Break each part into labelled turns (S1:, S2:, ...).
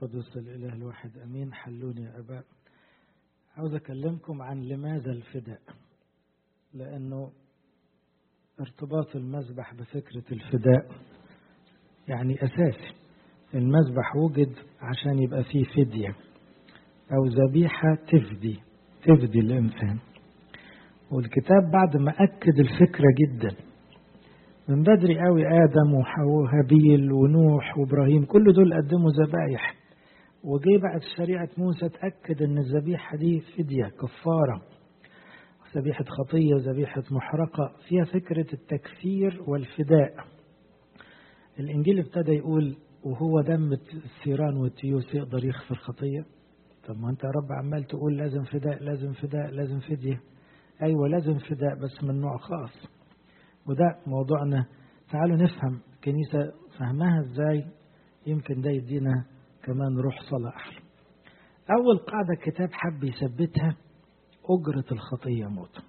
S1: القدس الإله الواحد أمين حلوني يا أباء عاوز أكلمكم عن لماذا الفداء لأنه ارتباط المذبح بفكرة الفداء يعني أساسي المذبح وجد عشان يبقى فيه فدية أو ذبيحة تفدي تفدي الإنسان والكتاب بعد ما أكد الفكرة جدا من بدري قوي آدم وهابيل ونوح وإبراهيم كل دول قدموا ذبايح وجي بعد شريعة موسى تأكد أن الذبيحة دي فدية كفارة ذبيحة خطية ذبيحة محرقة فيها فكرة التكفير والفداء الإنجيل ابتدى يقول وهو دم الثيران والتيوس يقدر يغفر خطية طب ما أنت يا رب عمال تقول لازم فداء لازم فداء لازم فدية أيوة لازم فداء بس من نوع خاص وده موضوعنا تعالوا نفهم كنيسة فهمها ازاي يمكن ده يدينا كمان روح صلاة أحلى أول قاعدة الكتاب حب يثبتها أجرة الخطية موت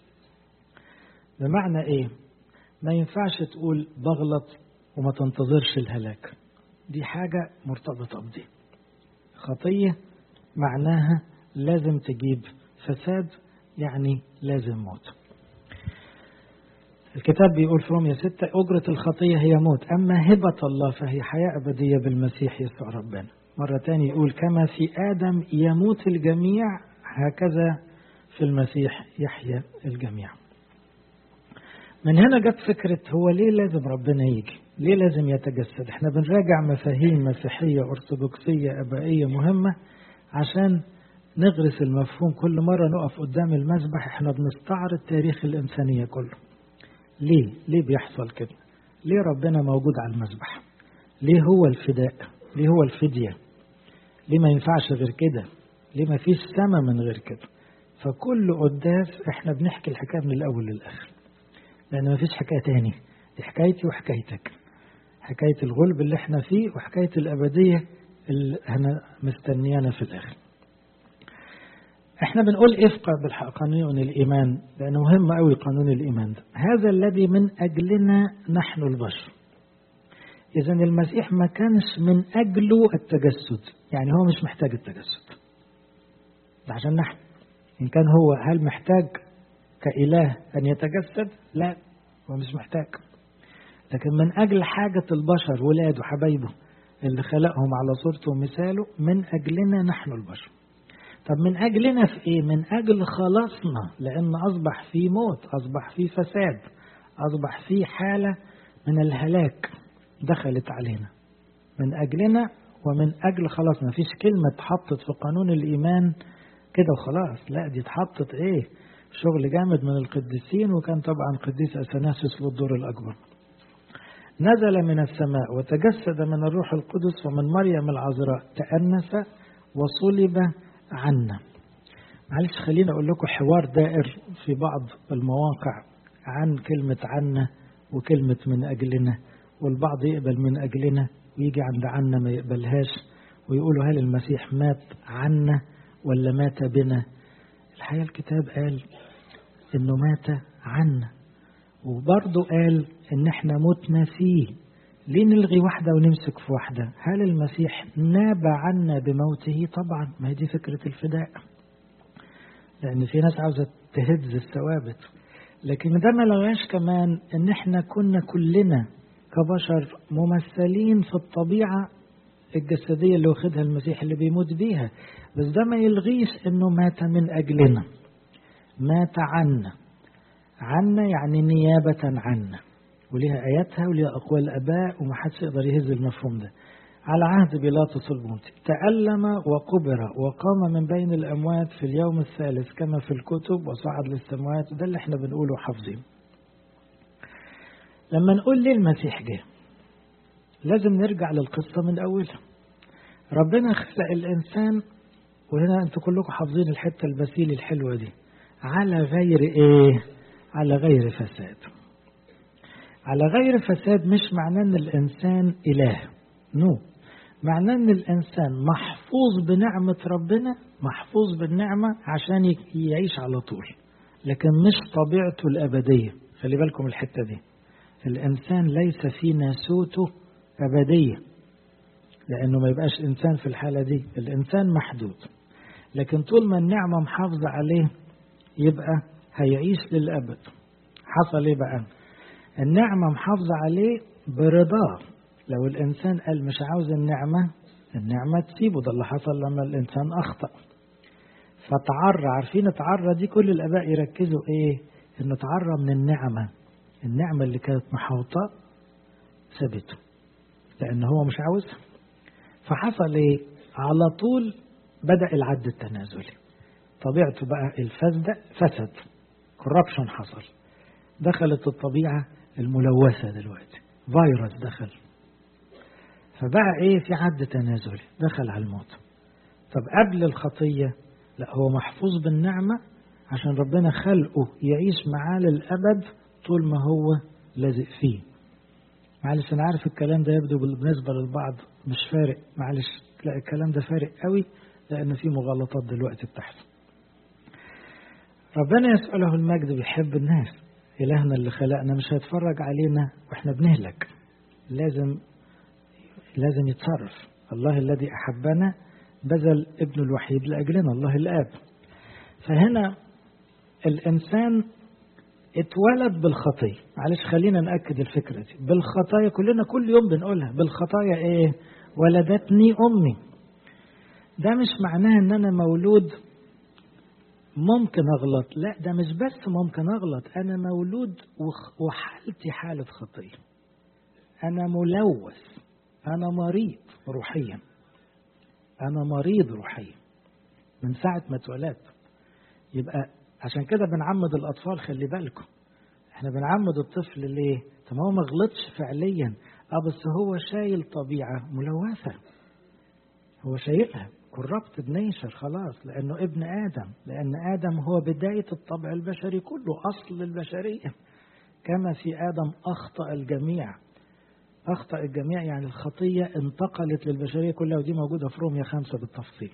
S1: بمعنى إيه ما ينفعش تقول بغلط وما تنتظرش الهلاك دي حاجة مرتبطة بدي خطية معناها لازم تجيب فساد يعني لازم موت الكتاب بيقول في رومية ستة أجرة الخطية هي موت أما هبة الله فهي حياة أبدية بالمسيح يسوع ربنا مرة تانية يقول كما في آدم يموت الجميع هكذا في المسيح يحيا الجميع من هنا جت فكرة هو ليه لازم ربنا يجي ليه لازم يتجسد احنا بنراجع مفاهيم مسيحية أرثوذكسية أبائية مهمة عشان نغرس المفهوم كل مرة نقف قدام المذبح احنا بنستعرض تاريخ الإنسانية كله ليه ليه بيحصل كده ليه ربنا موجود على المذبح ليه هو الفداء ليه هو الفدية ليه ما ينفعش غير كده ليه ما فيش سما من غير كده فكل قداس احنا بنحكي الحكاية من الأول للآخر لأن ما فيش حكاية تاني دي حكايتي وحكايتك حكاية الغلب اللي احنا فيه وحكاية الأبدية اللي احنا مستنيانا في الآخر احنا بنقول افقه بالقانون الايمان لانه مهم قوي قانون الايمان ده هذا الذي من اجلنا نحن البشر اذا المسيح ما كانش من اجله التجسد يعني هو مش محتاج التجسد ده عشان نحن ان كان هو هل محتاج كاله ان يتجسد لا هو مش محتاج لكن من اجل حاجه البشر ولاده حبايبه اللي خلقهم على صورته ومثاله من اجلنا نحن البشر طب من أجلنا في إيه؟ من أجل خلاصنا لأن أصبح في موت أصبح في فساد أصبح في حالة من الهلاك دخلت علينا من أجلنا ومن أجل خلاص ما فيش كلمة اتحطت في قانون الإيمان كده وخلاص لا دي اتحطت إيه شغل جامد من القديسين وكان طبعا قديس أثناسيوس له الدور الأكبر نزل من السماء وتجسد من الروح القدس ومن مريم العذراء تأنس وصلب عنا معلش خليني أقول لكم حوار دائر في بعض المواقع عن كلمة عنا وكلمة من أجلنا والبعض يقبل من أجلنا ويجي عند عنا ما يقبلهاش ويقولوا هل المسيح مات عنا ولا مات بنا الحقيقة الكتاب قال إنه مات عنا وبرضه قال إن إحنا متنا فيه ليه نلغي واحدة ونمسك في واحدة هل المسيح ناب عنا بموته طبعا ما هي دي فكرة الفداء لأن في ناس عاوزة تهز الثوابت لكن ده ما لغاش كمان ان احنا كنا كلنا كبشر ممثلين في الطبيعة الجسدية اللي واخدها المسيح اللي بيموت بيها بس ده ما يلغيش انه مات من اجلنا مات عنا عنا يعني نيابة عنا وليها آياتها وليها أقوال آباء ومحدش يقدر يهز المفهوم ده على عهد بيلاطس الموتي تألم وقبر وقام من بين الأموات في اليوم الثالث كما في الكتب وصعد للسماوات ده اللي احنا بنقوله حافظين لما نقول ليه المسيح جه لازم نرجع للقصة من أولها ربنا خلق الإنسان وهنا أنتوا كلكم حافظين الحتة البسيل الحلوة دي على غير إيه على غير فساد على غير فساد مش معناه ان الانسان اله نو no. معناه ان الانسان محفوظ بنعمه ربنا محفوظ بالنعمه عشان يعيش على طول لكن مش طبيعته الابديه خلي بالكم الحته دي الانسان ليس في ناسوته ابديه لأنه ما يبقاش إنسان في الحالة دي الإنسان محدود لكن طول ما النعمة محافظة عليه يبقى هيعيش للأبد حصل إيه بقى النعمة محافظة عليه برضاه لو الإنسان قال مش عاوز النعمة النعمة تسيبه ده اللي حصل لما الإنسان أخطأ فتعرى عارفين اتعرى دي كل الآباء يركزوا إيه إنه اتعرى من النعمة النعمة اللي كانت محوطة سابته لأن هو مش عاوزها فحصل إيه على طول بدأ العد التنازلي طبيعته بقى الفسد فسد كوربشن حصل دخلت الطبيعة الملوثة دلوقتي فيروس دخل فبقى ايه في عد تنازلي دخل على الموت طب قبل الخطية لا هو محفوظ بالنعمة عشان ربنا خلقه يعيش معاه للأبد طول ما هو لازق فيه معلش أنا عارف الكلام ده يبدو بالنسبة للبعض مش فارق معلش لا الكلام ده فارق قوي لأن في مغالطات دلوقتي بتحصل ربنا يسأله المجد بيحب الناس إلهنا اللي خلقنا مش هيتفرج علينا وإحنا بنهلك لازم لازم يتصرف الله الذي أحبنا بذل ابنه الوحيد لأجلنا الله الآب فهنا الإنسان اتولد بالخطية معلش خلينا نأكد الفكرة دي بالخطايا كلنا كل يوم بنقولها بالخطايا ايه ولدتني أمي ده مش معناه ان انا مولود ممكن اغلط لا ده مش بس ممكن اغلط انا مولود وحالتي حالة خطية انا ملوث انا مريض روحيا انا مريض روحيا من ساعة ما اتولدت يبقى عشان كده بنعمد الأطفال خلي بالكم احنا بنعمد الطفل ليه طب هو ما غلطش فعليا اه بس هو شايل طبيعة ملوثة هو شايلها كربت بنيشر خلاص لأنه ابن آدم لأن آدم هو بداية الطبع البشري كله أصل البشرية كما في آدم أخطأ الجميع أخطأ الجميع يعني الخطية انتقلت للبشرية كلها ودي موجودة في رومية خمسة بالتفصيل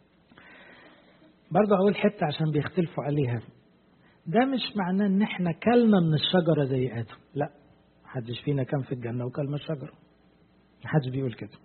S1: برضه أقول حتة عشان بيختلفوا عليها ده مش معناه ان احنا كلنا من الشجرة زي آدم لا محدش فينا كان في الجنة وكل من الشجرة محدش بيقول كده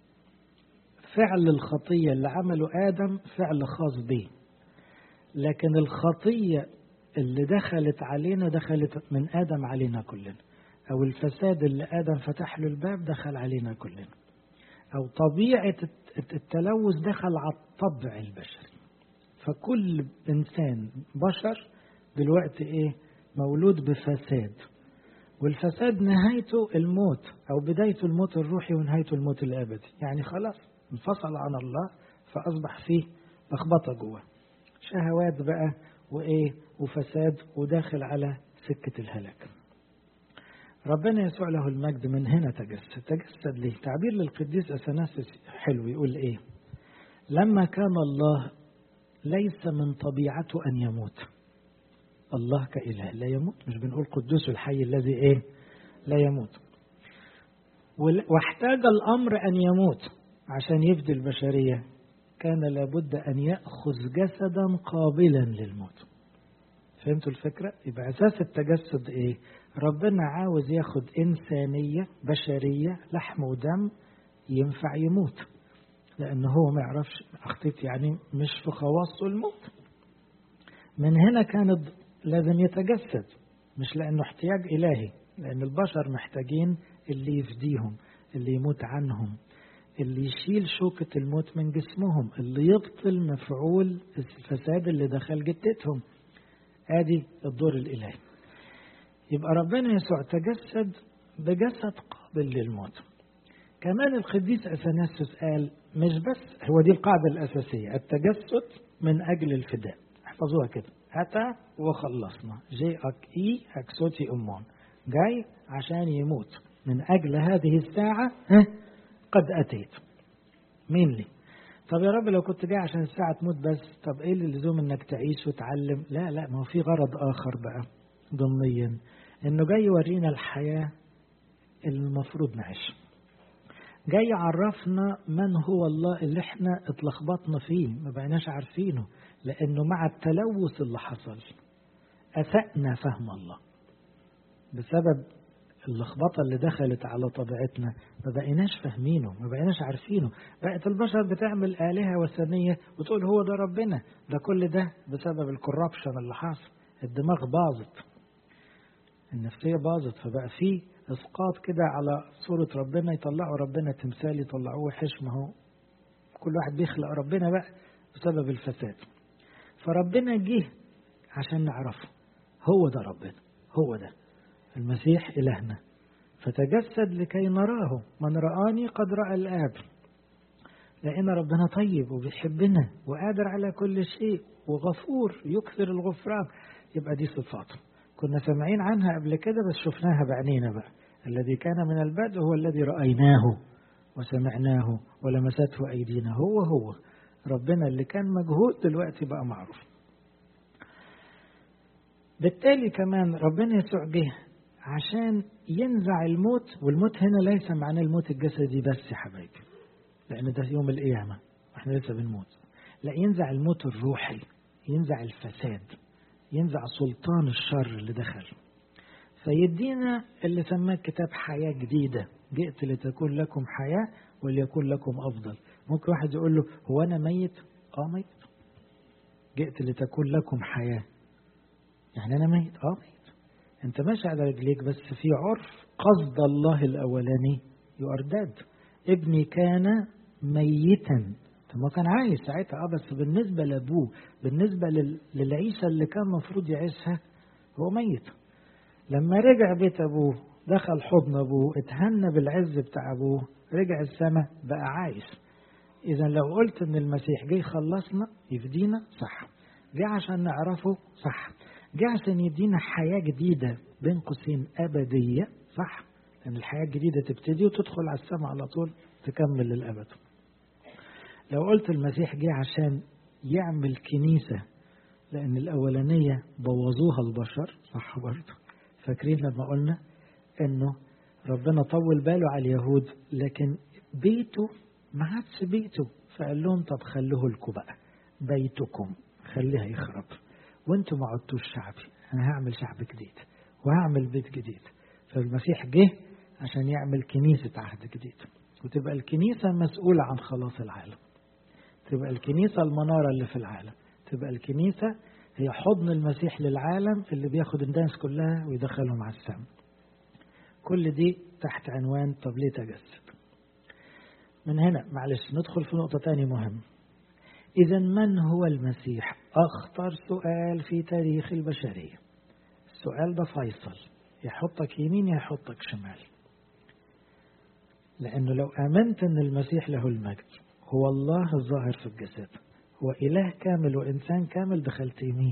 S1: فعل الخطية اللي عمله آدم فعل خاص به لكن الخطية اللي دخلت علينا دخلت من آدم علينا كلنا أو الفساد اللي آدم فتح له الباب دخل علينا كلنا أو طبيعة التلوث دخل على الطبع البشري فكل إنسان بشر دلوقتي إيه مولود بفساد والفساد نهايته الموت أو بدايته الموت الروحي ونهايته الموت الأبدي يعني خلاص انفصل عن الله فأصبح فيه لخبطة جوه شهوات بقى وإيه وفساد وداخل على سكة الهلاك ربنا يسوع له المجد من هنا تجسد تجسد ليه تعبير للقديس أثناسيس حلو يقول إيه لما كان الله ليس من طبيعته أن يموت الله كإله لا يموت مش بنقول قدوس الحي الذي إيه لا يموت واحتاج الأمر أن يموت عشان يفدي البشرية كان لابد أن يأخذ جسدا قابلا للموت فهمتوا الفكرة؟ يبقى أساس التجسد إيه؟ ربنا عاوز ياخد إنسانية بشرية لحم ودم ينفع يموت لأن هو ما يعرفش أخطيت يعني مش في خواصه الموت من هنا كانت لازم يتجسد مش لأنه احتياج إلهي لأن البشر محتاجين اللي يفديهم اللي يموت عنهم اللي يشيل شوكة الموت من جسمهم اللي يبطل مفعول الفساد اللي دخل جتتهم ادي الدور الالهي يبقى ربنا يسوع تجسد بجسد قابل للموت كمان القديس اثناسيوس قال مش بس هو دي القاعدة الأساسية التجسد من أجل الفداء احفظوها كده أتى وخلصنا جي أك إي أكسوتي أمون جاي عشان يموت من أجل هذه الساعة ها قد أتيت مين لي طب يا رب لو كنت جاي عشان الساعة تموت بس طب ايه اللزوم انك تعيش وتعلم لا لا ما هو في غرض اخر بقى ضمنيا انه جاي يورينا الحياة اللي المفروض نعيشها جاي يعرفنا من هو الله اللي احنا اتلخبطنا فيه ما بقيناش عارفينه لانه مع التلوث اللي حصل اسأنا فهم الله بسبب اللخبطة اللي دخلت على طبيعتنا ما بقيناش فاهمينه ما بقيناش عارفينه بقت البشر بتعمل آلهة وثنية وتقول هو ده ربنا ده كل ده بسبب الكوربشن اللي حاصل الدماغ باظت النفسية باظت فبقى في اسقاط كده على صورة ربنا يطلعوا ربنا تمثال يطلعوه وحش ما هو كل واحد بيخلق ربنا بقى بسبب الفساد فربنا جه عشان نعرفه هو ده ربنا هو ده المسيح إلهنا فتجسد لكي نراه من رآني قد رأى الآب لأن ربنا طيب وبيحبنا وقادر على كل شيء وغفور يكثر الغفران يبقى دي صفاته كنا سامعين عنها قبل كده بس شفناها بعينينا بقى الذي كان من البدء هو الذي رأيناه وسمعناه ولمسته أيدينا هو هو ربنا اللي كان مجهود دلوقتي بقى معروف بالتالي كمان ربنا يسوع جه عشان ينزع الموت والموت هنا ليس معناه الموت الجسدي بس يا حبايبي لأن ده يوم القيامة احنا لسه بنموت لا ينزع الموت الروحي ينزع الفساد ينزع سلطان الشر اللي دخل فيدينا اللي سماه الكتاب حياة جديدة جئت لتكون لكم حياة وليكون لكم أفضل ممكن واحد يقول له هو أنا ميت آه ميت جئت لتكون لكم حياة يعني أنا ميت آه ميت أنت ماشي على رجليك بس في عرف قصد الله الأولاني يؤرداد ابني كان ميتا طب ما كان عايش ساعتها اه بس بالنسبة لأبوه بالنسبة للعيشة اللي كان المفروض يعيشها هو ميت لما رجع بيت أبوه دخل حضن أبوه اتهنى بالعز بتاع أبوه رجع السماء بقى عايش إذا لو قلت إن المسيح جه يخلصنا يفدينا صح جه عشان نعرفه صح جه عشان يدينا حياة جديدة بين قوسين أبدية صح لأن الحياة الجديدة تبتدي وتدخل على السماء على طول تكمل للأبد لو قلت المسيح جه عشان يعمل كنيسة لأن الأولانية بوظوها البشر صح برضه فاكرين لما قلنا إنه ربنا طول باله على اليهود لكن بيته ما عادش بيته فقال لهم طب خلوه لكم بقى بيتكم خليها يخرب وانتوا ما عدتوش شعبي انا هعمل شعب جديد وهعمل بيت جديد فالمسيح جه عشان يعمل كنيسة عهد جديد وتبقى الكنيسة مسؤولة عن خلاص العالم تبقى الكنيسة المنارة اللي في العالم تبقى الكنيسة هي حضن المسيح للعالم اللي بياخد الناس كلها ويدخلهم على السماء كل دي تحت عنوان طب ليه تجسد من هنا معلش ندخل في نقطة تانية مهمة إذا من هو المسيح أخطر سؤال في تاريخ البشرية السؤال ده فيصل يحطك يمين يحطك شمال لأنه لو آمنت أن المسيح له المجد هو الله الظاهر في الجسد هو إله كامل وإنسان كامل دخلت يمين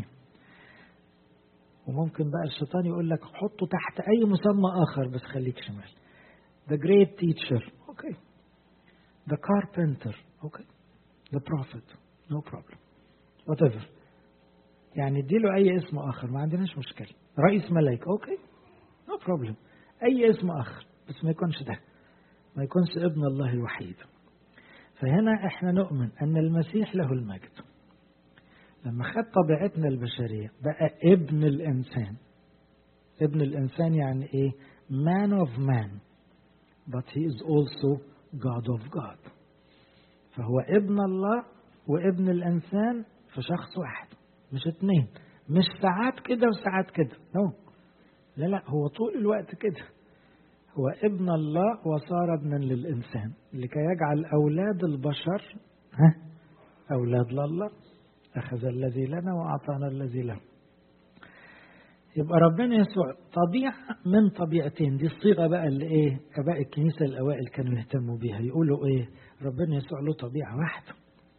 S1: وممكن بقى الشيطان يقول لك حطه تحت أي مسمى آخر بس خليك شمال the great teacher okay the carpenter okay the prophet no problem whatever يعني اديله أي اسم آخر ما عندناش مشكلة رئيس ملائكة اوكي نو no بروبلم أي اسم آخر بس ما يكونش ده ما يكونش ابن الله الوحيد فهنا احنا نؤمن أن المسيح له المجد لما خد طبيعتنا البشرية بقى ابن الإنسان ابن الإنسان يعني إيه man of man but he is also God of God فهو ابن الله وابن الإنسان في شخص واحد مش اتنين مش ساعات كده وساعات كده نو no. لا لا هو طول الوقت كده هو ابن الله وصار ابنا للإنسان لكي يجعل أولاد البشر ها أولاد لله أخذ الذي لنا وأعطانا الذي له يبقى ربنا يسوع طبيعة من طبيعتين دي الصيغة بقى اللي إيه آباء الكنيسة الأوائل كانوا يهتموا بيها يقولوا إيه ربنا يسوع له طبيعة واحدة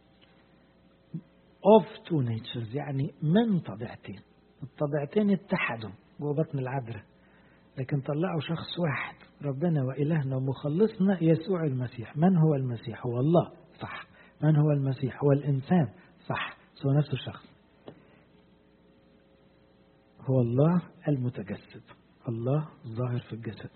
S1: of two natures يعني من طبيعتين الطبيعتين اتحدوا جوه بطن العذراء لكن طلعوا شخص واحد ربنا وإلهنا ومخلصنا يسوع المسيح من هو المسيح هو الله صح من هو المسيح هو الإنسان صح هو نفس الشخص هو الله المتجسد الله ظاهر في الجسد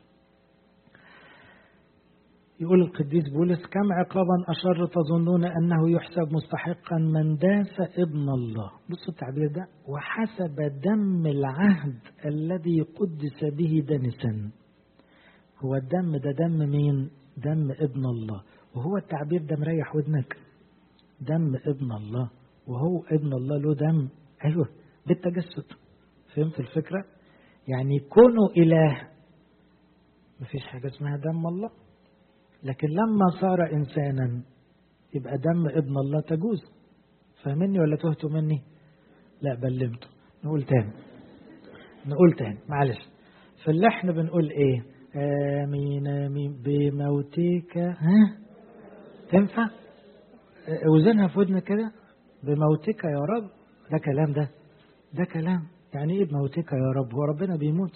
S1: يقول القديس بولس كم عقابا أشر تظنون أنه يحسب مستحقا من داس ابن الله بصوا التعبير ده وحسب دم العهد الذي قدس به دنسا هو الدم ده دم مين دم ابن الله وهو التعبير ده مريح ودنك دم ابن الله وهو ابن الله له دم ايوه بالتجسد فهمت الفكره يعني كونه اله مفيش حاجه اسمها دم الله لكن لما صار انسانا يبقى دم ابن الله تجوز فاهمني ولا تهتوا مني لا بلمته نقول تاني نقول تاني معلش في اللحن بنقول ايه امين امين بموتك ها تنفع وزنها في ودنك كده بموتك يا رب ده كلام ده ده كلام يعني ايه بموتك يا رب هو ربنا بيموت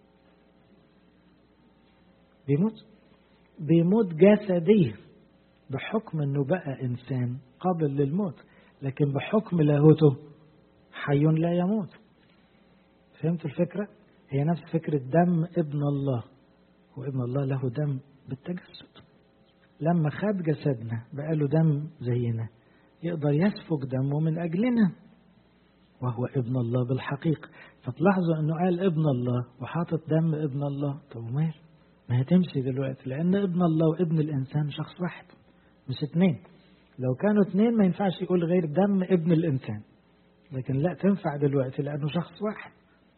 S1: بيموت بيموت جسديا بحكم انه بقى انسان قابل للموت لكن بحكم لاهوته حي لا يموت فهمت الفكره هي نفس فكره دم ابن الله وابن الله له دم بالتجسد لما خد جسدنا بقى له دم زينا يقدر يسفك دمه من أجلنا وهو ابن الله بالحقيقة فتلاحظوا أنه قال ابن الله وحاطط دم ابن الله طب ومال ما هتمشي دلوقتي لأن ابن الله وابن الإنسان شخص واحد مش اتنين لو كانوا اتنين ما ينفعش يقول غير دم ابن الإنسان لكن لا تنفع دلوقتي لأنه شخص واحد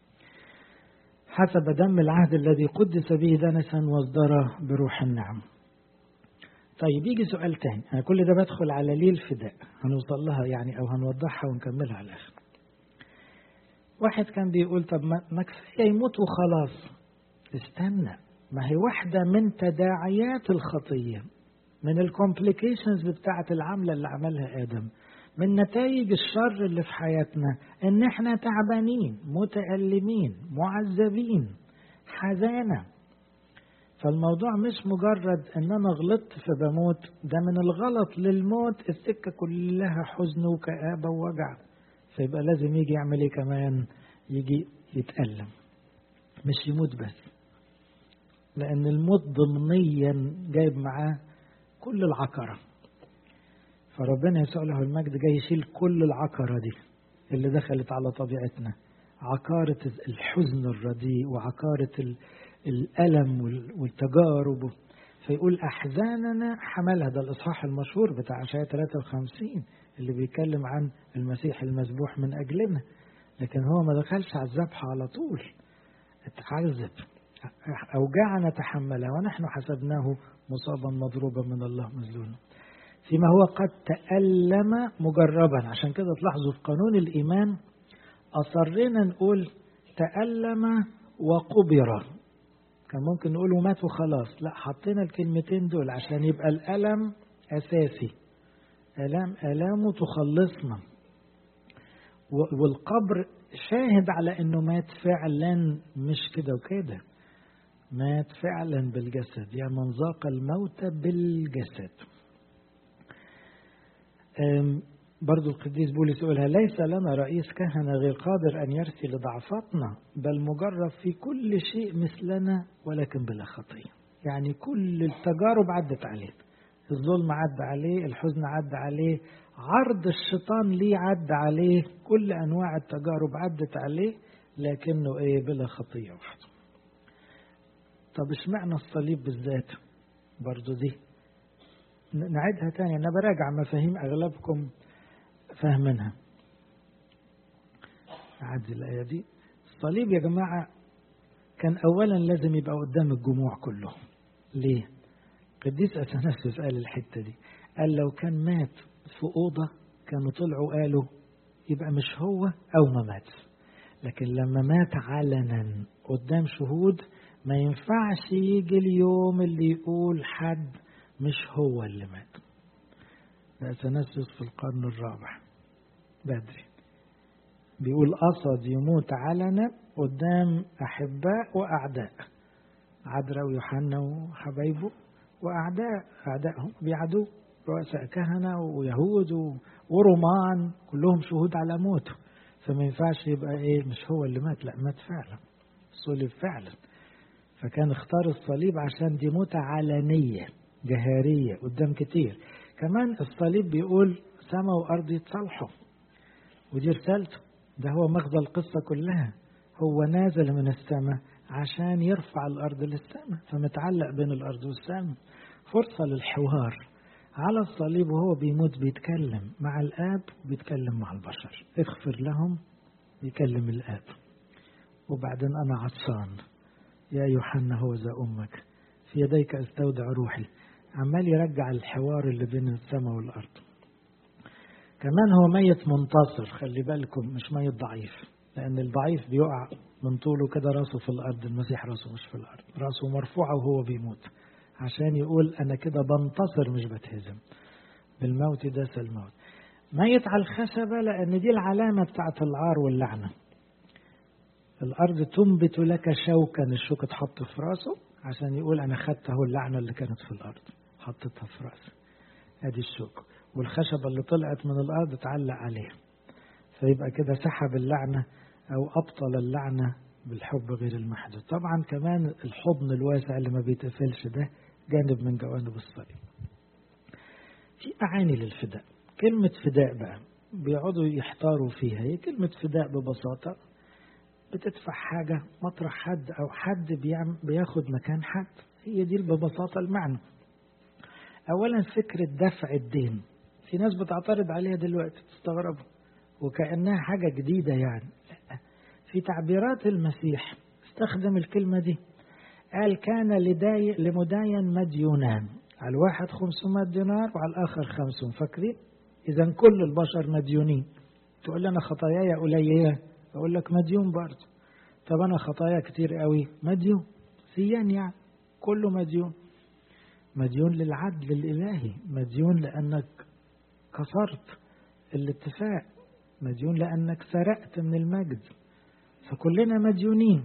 S1: حسب دم العهد الذي قدس به دنسا واصدر بروح النعم طيب يجي سؤال تاني أنا كل ده بدخل على ليه الفداء هنوصل لها يعني أو هنوضحها ونكملها على الآخر واحد كان بيقول طب ما كفاية يموت وخلاص استنى ما هي واحدة من تداعيات الخطية من الكومبليكيشنز بتاعة العملة اللي عملها آدم من نتائج الشر اللي في حياتنا ان احنا تعبانين متألمين معذبين حزانة فالموضوع مش مجرد ان انا غلطت فبموت ده من الغلط للموت السكة كلها حزن وكآبة ووجع فيبقى لازم يجي يعمل ايه كمان يجي يتألم مش يموت بس لأن الموت ضمنيا جايب معاه كل العكرة فربنا يسوع له المجد جاي يشيل كل العكرة دي اللي دخلت على طبيعتنا عكارة الحزن الرديء وعكارة الألم والتجارب فيقول أحزاننا حملها ده الإصحاح المشهور بتاع عشاية 53 اللي بيتكلم عن المسيح المذبوح من أجلنا لكن هو ما دخلش على الذبح على طول اتعذب أوجاعنا تحملها ونحن حسبناه مصابا مضروبا من الله مذلولا فيما هو قد تألم مجربا عشان كده تلاحظوا في قانون الإيمان أصرنا نقول تألم وقبر كان ممكن نقول ومات وخلاص لا حطينا الكلمتين دول عشان يبقى الألم أساسي ألام ألامه تخلصنا والقبر شاهد على أنه مات فعلا مش كده وكده مات فعلا بالجسد يا من ذاق الموت بالجسد برضو القديس بولس يقولها ليس لنا رئيس كهنة غير قادر أن يرثي لضعفاتنا بل مجرب في كل شيء مثلنا ولكن بلا خطية يعني كل التجارب عدت عليه الظلم عدى عليه الحزن عدى عليه عرض الشيطان ليه عدى عليه كل أنواع التجارب عدت عليه لكنه إيه بلا خطية وحده طب اشمعنى الصليب بالذات برضو دي نعيدها تاني أنا براجع مفاهيم أغلبكم فاهمينها أعدي الآية دي الصليب يا جماعة كان أولا لازم يبقى قدام الجموع كله ليه؟ قديس أثناسيوس قال الحتة دي قال لو كان مات في أوضة كانوا طلعوا قالوا يبقى مش هو أو ما مات لكن لما مات علنا قدام شهود ما ينفعش يجي اليوم اللي يقول حد مش هو اللي مات ده أثناسيوس في القرن الرابع بدري بيقول قصد يموت علنا قدام أحباء وأعداء عذراء ويوحنا وحبايبه وأعداء أعدائهم بيعدوا رؤساء كهنة ويهود ورومان كلهم شهود على موته فما ينفعش يبقى إيه مش هو اللي مات لا مات فعلا صلب فعلا فكان اختار الصليب عشان دي موتة علنية جهارية قدام كتير كمان الصليب بيقول سماء وأرض يتصالحوا ودي رسالته ده هو مغزى القصة كلها هو نازل من السماء عشان يرفع الأرض للسماء فمتعلق بين الأرض والسماء فرصة للحوار على الصليب وهو بيموت بيتكلم مع الآب بيتكلم مع البشر اغفر لهم بيكلم الآب وبعدين أنا عطشان يا يوحنا هو ذا أمك في يديك استودع روحي عمال يرجع الحوار اللي بين السماء والأرض كمان هو ميت منتصر خلي بالكم مش ميت ضعيف لأن الضعيف بيقع من طوله كده راسه في الأرض المسيح راسه مش في الأرض راسه مرفوعة وهو بيموت عشان يقول أنا كده بنتصر مش بتهزم بالموت داس الموت ميت على الخشبة لأن دي العلامة بتاعت العار واللعنة الأرض تنبت لك شوكا الشوك اتحط في راسه عشان يقول أنا خدت اهو اللعنة اللي كانت في الأرض حطيتها في راسي أدي الشوك والخشبة اللي طلعت من الأرض اتعلق عليها فيبقى كده سحب اللعنة أو أبطل اللعنة بالحب غير المحدود طبعا كمان الحضن الواسع اللي ما بيتقفلش ده جانب من جوانب الصليب في أعاني للفداء كلمة فداء بقى بيقعدوا يحتاروا فيها هي كلمة فداء ببساطة بتدفع حاجة مطرح حد أو حد بياخد مكان حد هي دي ببساطة المعنى أولا فكرة دفع الدين في ناس بتعترض عليها دلوقتي تستغربوا وكأنها حاجة جديدة يعني في تعبيرات المسيح استخدم الكلمة دي قال كان لداي لمداين مديونان على الواحد 500 دينار وعلى الآخر 50 فاكرين إذا كل البشر مديونين تقول لي أنا خطاياي قليلة أقول لك مديون برضه طب أنا خطايا كتير قوي مديون سيان يعني كله مديون مديون للعدل الإلهي مديون لأنك كسرت الاتفاق مديون لأنك سرقت من المجد فكلنا مديونين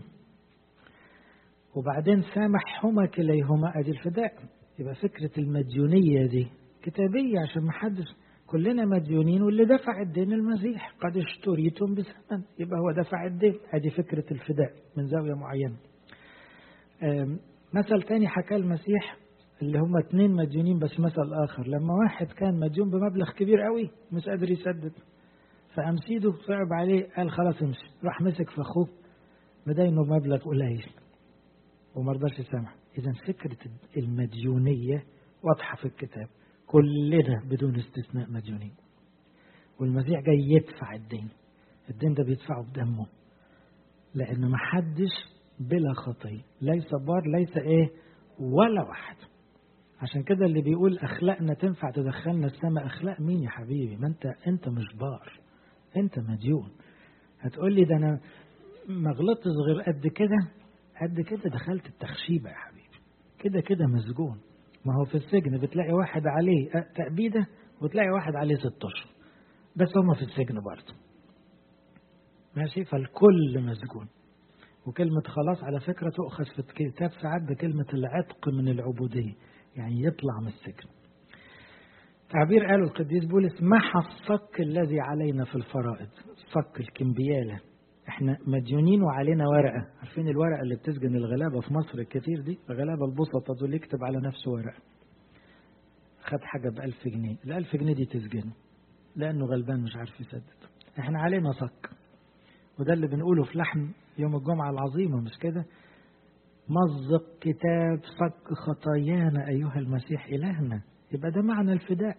S1: وبعدين سامحهما كليهما أدي الفداء يبقى فكرة المديونية دي كتابية عشان ما حدش كلنا مديونين واللي دفع الدين المسيح قد اشتريتم بثمن يبقى هو دفع الدين ادي فكرة الفداء من زاوية معينة مثل تاني حكى المسيح اللي هم اتنين مديونين بس مثل آخر لما واحد كان مديون بمبلغ كبير قوي مش قادر يسدد فقام سيده صعب عليه قال خلاص امشي راح مسك في اخوه مدينه بمبلغ قليل وما رضاش يسامح اذا فكره المديونيه واضحه في الكتاب كلنا بدون استثناء مديونين والمسيح جاي يدفع الدين الدين ده بيدفعه بدمه لان ما حدش بلا خطيه ليس بار ليس ايه ولا واحد عشان كده اللي بيقول اخلاقنا تنفع تدخلنا السماء اخلاق مين يا حبيبي ما انت انت مش بار انت مديون هتقول لي ده انا ما غلطتش غير قد كده قد كده دخلت التخشيبه يا حبيبي كده كده مسجون ما هو في السجن بتلاقي واحد عليه تأبيدة وتلاقي واحد عليه ست أشهر بس هما في السجن برضه ماشي فالكل مسجون وكلمة خلاص على فكرة تؤخذ في الكتاب ساعات بكلمة العتق من العبودية يعني يطلع من السجن تعبير قاله القديس بولس محى الصك الذي علينا في الفرائض صك الكمبيالة احنا مديونين وعلينا ورقة عارفين الورقة اللي بتسجن الغلابة في مصر الكتير دي الغلابة البسطة دول يكتب على نفسه ورقة خد حاجة بألف جنيه الألف جنيه دي تسجنه لأنه غلبان مش عارف يسدد احنا علينا صك وده اللي بنقوله في لحن يوم الجمعة العظيمة مش كده مزق كتاب صك خطايانا أيها المسيح إلهنا يبقى ده معنى الفداء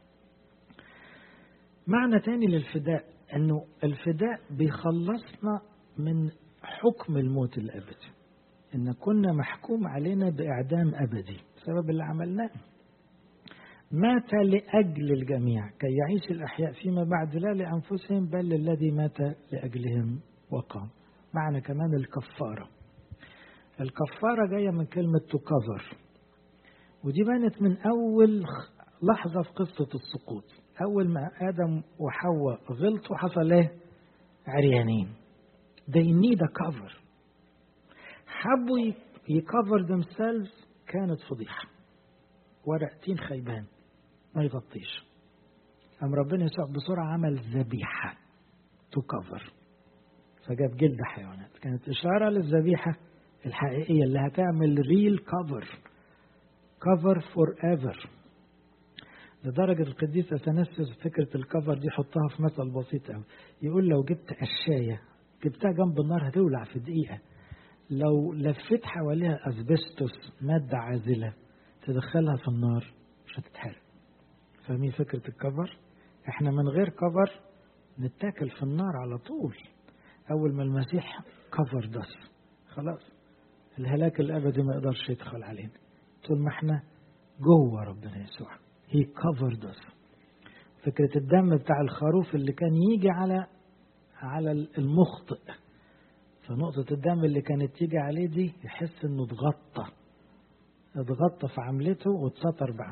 S1: معنى تاني للفداء أنه الفداء بيخلصنا من حكم الموت الأبدي إن كنا محكوم علينا بإعدام أبدي بسبب اللي عملناه مات لأجل الجميع كي يعيش الأحياء فيما بعد لا لأنفسهم بل للذي مات لأجلهم وقام معنى كمان الكفارة الكفارة جاية من كلمة تكفر ودي بانت من أول لحظة في قصة السقوط أول ما آدم وحواء غلطوا حصل إيه؟ عريانين they need a cover حبوا يكفر themselves كانت فضيحة ورقتين خيبان ما يغطيش أم ربنا يسوع بسرعة عمل ذبيحة تكفر فجاب جلد حيوانات كانت إشارة للذبيحة الحقيقية اللي هتعمل ريل كفر كفر فور ايفر لدرجة القديس أتنسس فكرة الكفر دي حطها في مثل بسيط قوي يقول لو جبت قشاية جبتها جنب النار هتولع في دقيقة لو لفيت حواليها أسبستوس مادة عازلة تدخلها في النار مش هتتحرق فاهمين فكرة الكفر احنا من غير كفر نتاكل في النار على طول أول ما المسيح كفر دس خلاص الهلاك الأبدي ما يقدرش يدخل علينا طول ما احنا جوه ربنا يسوع هي covered us فكرة الدم بتاع الخروف اللي كان يجي على على المخطئ فنقطة الدم اللي كانت تيجي عليه دي يحس انه اتغطى اتغطى في عملته واتستر بقى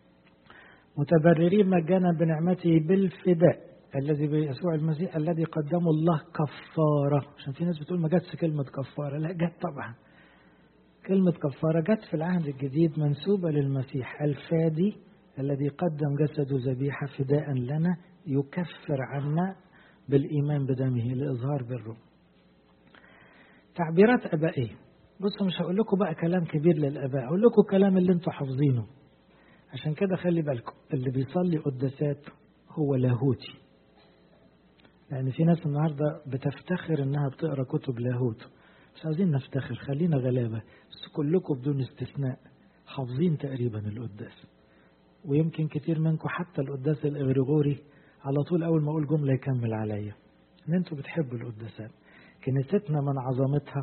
S1: متبررين مجانا بنعمته بالفداء الذي بيسوع المسيح الذي قدمه الله كفارة عشان في ناس بتقول ما جاتش كلمة كفارة لا جت طبعا كلمة كفارة جت في العهد الجديد منسوبة للمسيح الفادي الذي قدم جسده ذبيحة فداء لنا يكفر عنا بالإيمان بدمه لإظهار بره تعبيرات أبائية بصوا مش هقول لكم بقى كلام كبير للآباء هقول لكم كلام اللي انتوا حافظينه عشان كده خلي بالكم اللي بيصلي قداسات هو لاهوتي لأن في ناس النهاردة بتفتخر إنها بتقرأ كتب لاهوت مش عايزين نفتخر خلينا غلابة بس كلكم بدون استثناء حافظين تقريبا القداس ويمكن كتير منكم حتى القداس الإغريغوري على طول أول ما أقول جملة يكمل عليا إن أنتوا بتحبوا القداسات كنيستنا من عظمتها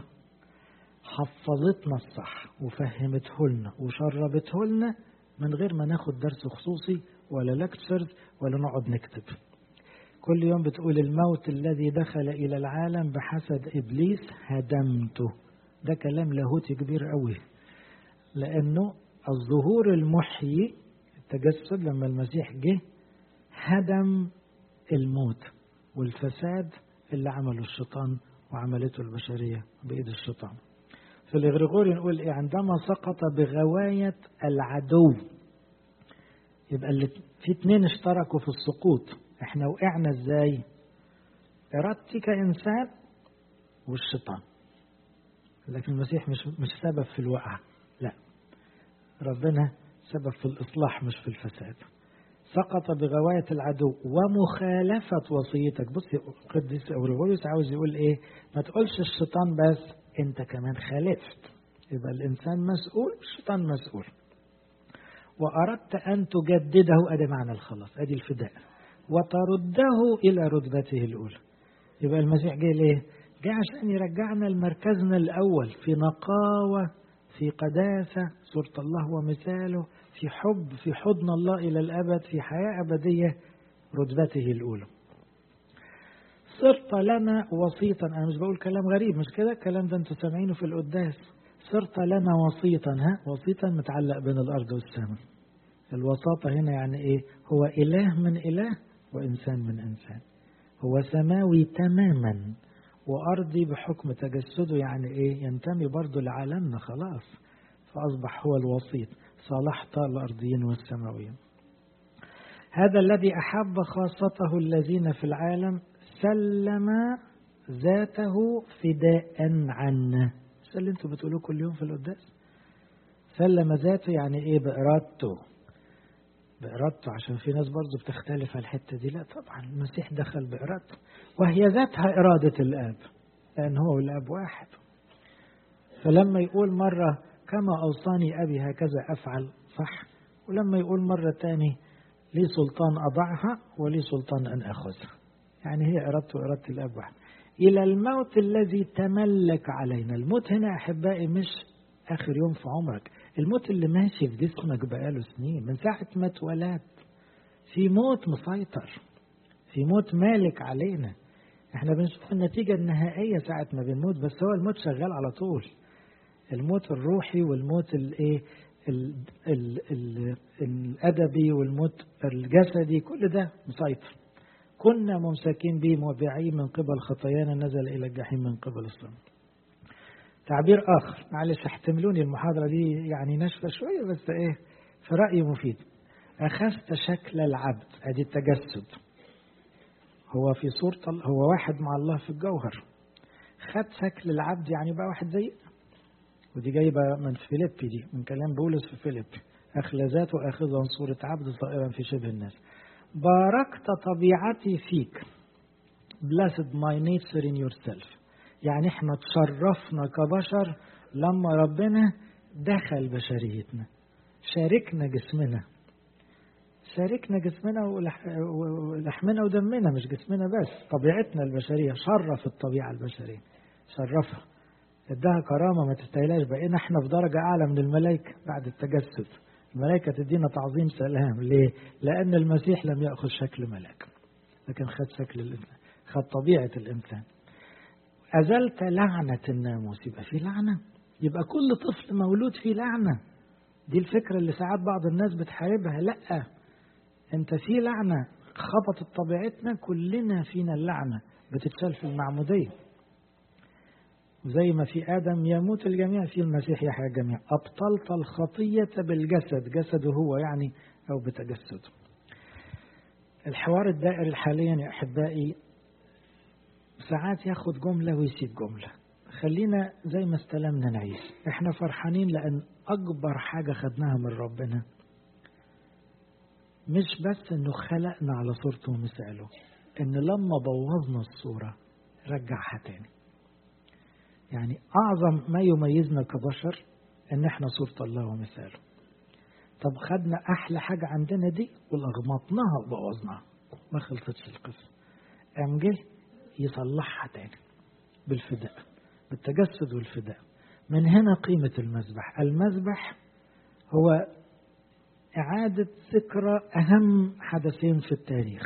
S1: حفظتنا الصح وفهمته لنا وشربته لنا من غير ما ناخد درس خصوصي ولا لكتشرز ولا نقعد نكتب كل يوم بتقول الموت الذي دخل إلى العالم بحسد إبليس هدمته ده كلام لاهوتي كبير قوي لأنه الظهور المحيي التجسد لما المسيح جه هدم الموت والفساد اللي عمله الشيطان وعملته البشرية بإيد الشيطان في الإغريغوري نقول إيه عندما سقط بغواية العدو يبقى اللي في اتنين اشتركوا في السقوط احنا وقعنا ازاي ارادتي كانسان والشيطان لكن المسيح مش مش سبب في الوقعه لا ربنا سبب في الاصلاح مش في الفساد سقط بغواية العدو ومخالفة وصيتك بص القديس أوريغوريوس عاوز يقول إيه ما تقولش الشيطان بس أنت كمان خالفت يبقى الإنسان مسؤول الشيطان مسؤول وأردت أن تجدده أدي معنى الخلاص أدي الفداء وترده إلى رتبته الأولى يبقى المسيح جه ليه؟ جه عشان يرجعنا لمركزنا الأول في نقاوة في قداسة صورة الله ومثاله في حب في حضن الله إلى الأبد في حياة أبدية رتبته الأولى صرت لنا وسيطا أنا مش بقول كلام غريب مش كده الكلام ده أنتوا سامعينه في القداس صرت لنا وسيطا ها وسيطا متعلق بين الأرض والسماء الوساطة هنا يعني إيه هو إله من إله وإنسان من إنسان هو سماوي تماما وأرضي بحكم تجسده يعني إيه ينتمي برضه لعالمنا خلاص فأصبح هو الوسيط صالحت الأرضيين والسماويين هذا الذي أحب خاصته الذين في العالم سلم ذاته فداء عنا ده اللي انتوا بتقولوه كل يوم في القداس سلم ذاته يعني ايه بإرادته بإرادته عشان في ناس برضه بتختلف على الحتة دي لا طبعا المسيح دخل بإرادته وهي ذاتها إرادة الآب لأن هو والآب واحد فلما يقول مرة كما أوصاني أبي هكذا أفعل صح ولما يقول مرة تاني لي سلطان أضعها ولي سلطان أن أخذها يعني هي إرادته وإرادة الآب واحد إلى الموت الذي تملك علينا الموت هنا أحبائي مش آخر يوم في عمرك الموت اللي ماشي في جسمك بقاله سنين من ساعة ما اتولدت في موت مسيطر في موت مالك علينا احنا بنشوف النتيجة النهائية ساعة ما بنموت بس هو الموت شغال على طول الموت الروحي والموت الايه الادبي والموت الجسدي كل ده مسيطر كنا ممسكين به مبيعين من قبل خطايانا نزل الى الجحيم من قبل الصلاة تعبير اخر معلش احتملوني المحاضره دي يعني ناشفه شويه بس ايه في رايي مفيد اخذت شكل العبد ادي التجسد هو في صورة هو واحد مع الله في الجوهر خد شكل العبد يعني بقى واحد زي ودي جايبة من فيليبي دي من كلام بولس في فيليبي أخلى ذاته آخذا صورة عبد صائرا في شبه الناس باركت طبيعتي فيك blessed my nature in yourself يعني احنا تشرفنا كبشر لما ربنا دخل بشريتنا شاركنا جسمنا شاركنا جسمنا ولحمنا ودمنا مش جسمنا بس طبيعتنا البشرية شرف الطبيعة البشرية شرفها ادها كرامة ما تستاهلهاش بقينا احنا في درجة أعلى من الملائكة بعد التجسد الملائكة تدينا تعظيم سلام ليه؟ لأن المسيح لم يأخذ شكل ملاك لكن خد شكل الإنسان خد طبيعة الإنسان أزلت لعنة الناموس يبقى في لعنة يبقى كل طفل مولود فيه لعنة دي الفكرة اللي ساعات بعض الناس بتحاربها لأ أنت في لعنة خبطت طبيعتنا كلنا فينا اللعنة بتتشال في المعمودية زي ما في آدم يموت الجميع في المسيح يحيى الجميع أبطلت الخطية بالجسد جسده هو يعني أو بتجسده الحوار الدائري حاليا يا أحبائي ساعات ياخد جملة ويسيب جملة خلينا زي ما استلمنا نعيش احنا فرحانين لأن أكبر حاجة خدناها من ربنا مش بس انه خلقنا على صورته ومثاله ان لما بوظنا الصورة رجعها تاني يعني أعظم ما يميزنا كبشر إن إحنا صورة الله ومثاله. طب خدنا أحلى حاجة عندنا دي ولغمطناها وبوظناها. ما خلصتش القصة. قام جه يصلحها تاني بالفداء بالتجسد والفداء. من هنا قيمة المذبح. المذبح هو إعادة ذكرى أهم حدثين في التاريخ.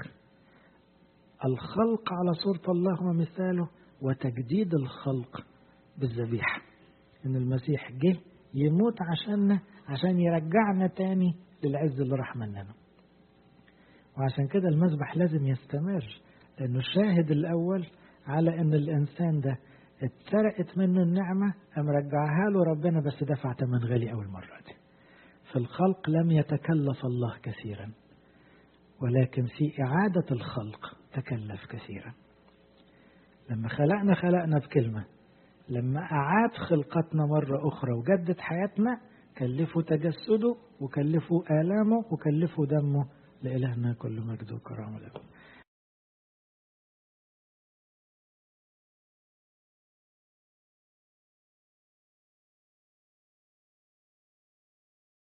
S1: الخلق على صورة الله ومثاله وتجديد الخلق بالذبيحة إن المسيح جه يموت عشاننا عشان يرجعنا تاني للعز اللي راح مننا وعشان كده المذبح لازم يستمر لأنه الشاهد الأول على أن الإنسان ده اتسرقت منه النعمة أم رجعها له ربنا بس دفع ثمن غالي أول مرة دي في الخلق لم يتكلف الله كثيرا ولكن في إعادة الخلق تكلف كثيرا لما خلقنا خلقنا بكلمة لما أعاد خلقتنا مرة أخرى وجدد حياتنا كلفوا تجسده وكلفوا آلامه وكلفوا دمه لإلهنا كل مجد وكرامة لكم